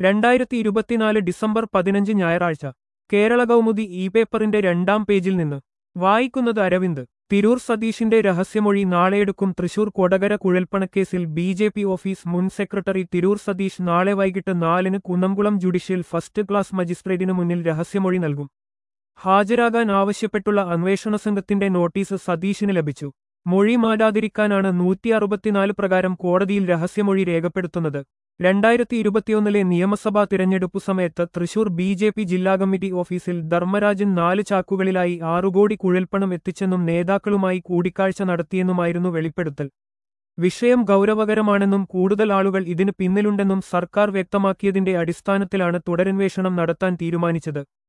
രണ്ടായിരത്തി ഇരുപത്തിനാല് ഡിസംബർ പതിനഞ്ച് ഞായറാഴ്ച കേരള കൗമുദി ഇ പേപ്പറിന്റെ രണ്ടാം പേജിൽ നിന്ന് വായിക്കുന്നത് അരവിന്ദ് തിരൂർ സതീഷിന്റെ രഹസ്യമൊഴി നാളെയെടുക്കും തൃശൂർ കൊടകര കുഴൽപ്പണക്കേസിൽ ബി ജെ പി ഓഫീസ് മുൻ സെക്രട്ടറി തിരൂർ സതീഷ് നാളെ വൈകിട്ട് നാലിന് കുന്നംകുളം ജുഡീഷ്യൽ ഫസ്റ്റ് ക്ലാസ് മജിസ്ട്രേറ്റിനു മുന്നിൽ രഹസ്യമൊഴി നൽകും ഹാജരാകാൻ ആവശ്യപ്പെട്ടുള്ള അന്വേഷണ സംഘത്തിന്റെ നോട്ടീസ് സതീഷിന് ലഭിച്ചു മൊഴി മാറ്റാതിരിക്കാനാണ് നൂറ്റി അറുപത്തിനാല് പ്രകാരം കോടതിയിൽ രഹസ്യമൊഴി രേഖപ്പെടുത്തുന്നത് രണ്ടായിരത്തി ഇരുപത്തിയൊന്നിലെ നിയമസഭാ തിരഞ്ഞെടുപ്പു സമയത്ത് തൃശൂർ ബി ജെ പി ജില്ലാ കമ്മിറ്റി ഓഫീസിൽ ധർമ്മരാജൻ നാല് ചാക്കുകളിലായി ആറുകോടി കുഴൽപ്പണം എത്തിച്ചെന്നും നേതാക്കളുമായി കൂടിക്കാഴ്ച നടത്തിയെന്നുമായിരുന്നു വെളിപ്പെടുത്തൽ വിഷയം ഗൗരവകരമാണെന്നും കൂടുതൽ ആളുകൾ ഇതിന് പിന്നിലുണ്ടെന്നും സർക്കാർ വ്യക്തമാക്കിയതിന്റെ അടിസ്ഥാനത്തിലാണ് തുടരന്വേഷണം നടത്താൻ തീരുമാനിച്ചത്